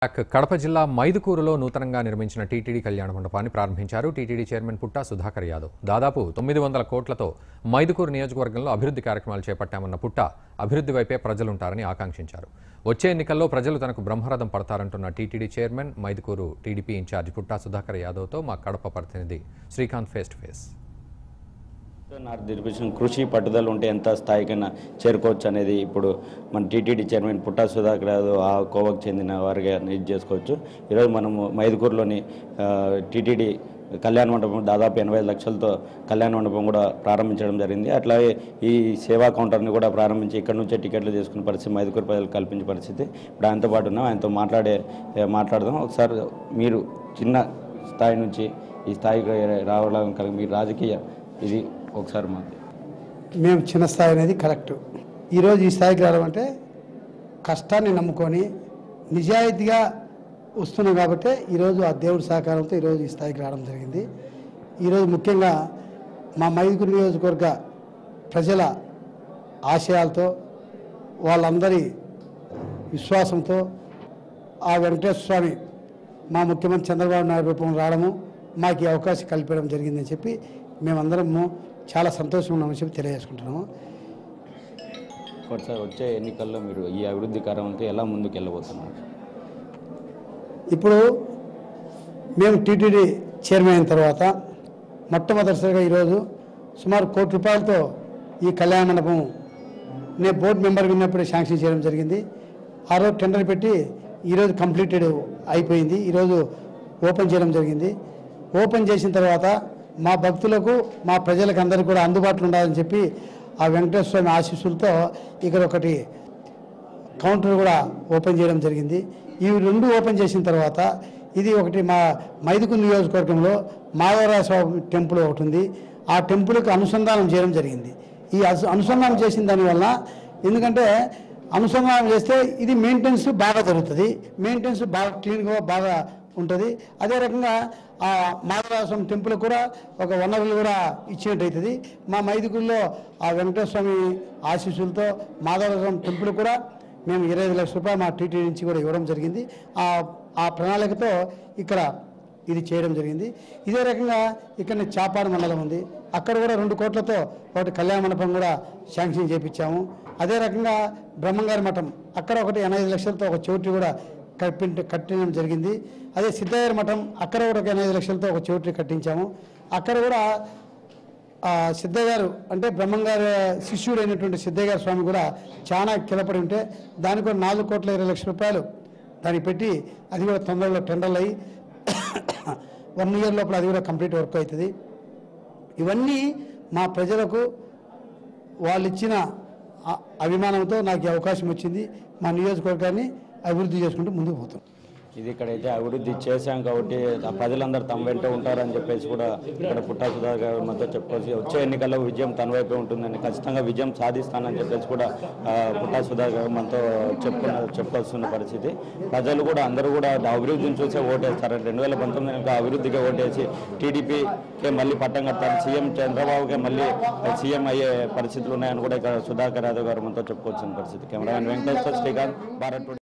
కడప జిల్లా మైదుకూరులో నూతనంగా నిర్మించిన టీటీడీ కళ్యాణ మండపాన్ని ప్రారంభించారు టీటీడీ చైర్మన్ పుట్టా సుధాకర్ యాదవ్ దాదాపు తొమ్మిది వందల కోట్లతో మైదుకూరు నియోజకవర్గంలో అభివృద్ధి కార్యక్రమాలు చేపట్టామన్న పుట్ట అభివృద్ధి వైపే ప్రజలుంటారని ఆకాంక్షించారు వచ్చే ఎన్నికల్లో ప్రజలు తనకు బ్రహ్మరథం పడతారంటున్న TTD chairman Mydukur TDP incharge Putta Sudhakar యాదవ్తో మా కడప ప్రతినిధి Srikanth face to face north division కృషి పట్టుదల ఉంటే ఎంత స్థాయికైనా చేరుకోవచ్చు అనేది ఇప్పుడు మన టీటీడీ చైర్మన్ పుట్టా సుధాకర్ యాదవ్ ఆ కోవకు చెందిన వారిగా ఇది చేసుకోవచ్చు ఈరోజు మనము మైదుకూరులోని టీటీడీ కళ్యాణ మండపం దాదాపు ఎనభై ఐదు లక్షలతో కళ్యాణ మండపం కూడా ప్రారంభించడం జరిగింది అట్లాగే ఈ సేవా కౌంటర్ని కూడా ప్రారంభించి ఇక్కడ నుంచే టికెట్లు తీసుకునే పరిస్థితి మైదుకూరు ప్రజలకు కల్పించే పరిస్థితి ఇప్పుడు ఆయనతో పాటు ఉన్నాం ఆయనతో మాట్లాడే ఏ, మాట్లాడదాం ఒకసారి మీరు చిన్న స్థాయి నుంచి ఈ స్థాయికి రావడం కలిగి మీ రాజకీయ ఇది ఒకసారి మాకు మేము చిన్న స్థాయి అనేది కరెక్ట్ ఈరోజు ఈ స్థాయికి రావడం అంటే కష్టాన్ని నమ్ముకొని నిజాయితీగా వస్తున్నాం కాబట్టి ఈరోజు ఆ దేవుడి సహకారంతో ఈరోజు ఈ స్థాయికి రావడం జరిగింది ఈరోజు ముఖ్యంగా మా మైదుగురు నియోజకవర్గ ప్రజల ఆశయాలతో వాళ్ళందరి విశ్వాసంతో ఆ వెంకటేశ్వర స్వామి మా ముఖ్యమంత్రి చంద్రబాబు నాయుడు రూపంలో రావడము మాకు ఈ అవకాశం కల్పించడం జరిగిందని చెప్పి మేమందరము చాలా సంతోషంగా ఉన్నామని చెప్పి తెలియజేసుకుంటున్నాము ఒకసారి వచ్చే ఎన్నికల్లో మీరు ఈ అభివృద్ధి కార్యక్రమంతో ఎలా ముందుకు వెళ్ళబోతున్నారు ఇప్పుడు మేము టీటీడీ చైర్మన్ అయిన తర్వాత మొట్టమొదటిసారిగా ఈరోజు సుమారు కోటి రూపాయలతో ఈ కళ్యాణ మండపం నేను బోర్డు మెంబర్గా ఉన్నప్పుడే శాంక్షన్ చేయడం జరిగింది ఆ రోజు టెండర్ పెట్టి ఈరోజు కంప్లీటెడ్ అయిపోయింది ఈరోజు ఓపెన్ చేయడం జరిగింది ఓపెన్ చేసిన తర్వాత మా భక్తులకు మా ప్రజలకు అందరికీ కూడా అందుబాటులో ఉండాలని చెప్పి ఆ వెంకటేశ్వర స్వామి ఆశీస్సులతో ఇక్కడ ఒకటి కౌంటర్ కూడా ఓపెన్ చేయడం జరిగింది ఇవి రెండు ఓపెన్ చేసిన తర్వాత ఇది ఒకటి మా మైదుకు నియోజకవర్గంలో మాధవరాయ స్వామి టెంపుల్ ఒకటి ఉంది ఆ టెంపుల్కి అనుసంధానం చేయడం జరిగింది ఈ అసు- అనుసంధానం చేసిన దానివల్ల ఎందుకంటే అనుసంధానం చేస్తే ఇది మెయింటెనెన్స్ బాగా జరుగుతుంది మెయింటెనెన్స్ బాగా క్లీన్గా బాగా ఉంటుంది అదే రకంగా ఆ మాధవరాయ స్వామి టెంపుల్ కూడా ఒక వనరులు కూడా ఇచ్చినట్టు అవుతుంది మా మైదుగుల్లో ఆ వెంకటేశ్వర స్వామి ఆశీస్సులతో మాధవరాయ స్వామి టెంపుల్ కూడా మేము ఇరవై ఐదు లక్షల రూపాయలు మా టీటీ నుంచి కూడా ఇవ్వడం జరిగింది ఆ ఆ ప్రణాళికతో ఇక్కడ ఇది చేయడం జరిగింది ఇదే రకంగా ఇక్కడ చాపాడు మండలం ఉంది అక్కడ కూడా రెండు కోట్లతో ఒకటి కళ్యాణ మండపం కూడా శాంక్షన్ చేయించాము అదే రకంగా బ్రహ్మంగారి మఠం అక్కడ ఒకటి ఎనభై ఐదు లక్షలతో ఒక చోటు కూడా కట్టింట కట్టడం జరిగింది అదే సిద్ధయ్య మఠం అక్కడ కూడా ఒక ఎనభై ఐదు లక్షలతో ఒక చోటు కట్టించాము అక్కడ కూడా ఆ సిద్ధయ్య గారు అంటే బ్రహ్మంగారి శిష్యుడు అయినటువంటి సిద్ధయ్య గారి స్వామి కూడా చాలా కిలపడి ఉంటే దానికి కూడా నాలుగు కోట్ల ఇరవై లక్షల రూపాయలు దానికి పెట్టి అది కూడా తొందరలో టెండర్లు అయ్యి వన్ ఇయర్ లోపల అది కూడా కంప్లీట్ వర్క్ అవుతుంది ఇవన్నీ మా ప్రజలకు వాళ్ళు ఇచ్చిన అ- అభిమానంతో నాకు ఈ అవకాశం వచ్చింది మా నియోజకవర్గాన్ని అభివృద్ధి చేసుకుంటూ ముందుకు పోతాం ఇది ఇక్కడైతే అభివృద్ధి చేశాం కాబట్టి ఆ ప్రజలందరూ తమ వెంట ఉంటారని చెప్పేసి కూడా ఇక్కడ పుట్టా సుధాకర్ గారు మనతో చెప్పుకోవచ్చు వచ్చే ఎన్నికల్లో విజయం తన వైపే ఉంటుందని ఖచ్చితంగా విజయం సాధిస్తానని చెప్పేసి కూడా ఆ, పుట్టా సుధాకర్ గారు మనతో చెప్పుకున్న చెప్పుకోవాల్సిన పరిస్థితి ప్రజలు కూడా అందరూ కూడా అభివృద్ధిని చూసే ఓటేస్తారు రెండు వేల పంతొమ్మిది ఇంకా అభివృద్ధికి ఓటేసి టీడీపీకే మళ్ళీ పట్టం కట్టాలి సీఎం చంద్రబాబుకే మళ్ళీ సీఎం అయ్యే పరిస్థితులు ఉన్నాయని కూడా ఇక్కడ సుధాకర్ యాదవ్ గారు మనతో చెప్పుకోవాల్సిన పరిస్థితి కెమెరామెన్ వెంకటేశ్వర శ్రీకాంత్ భారత్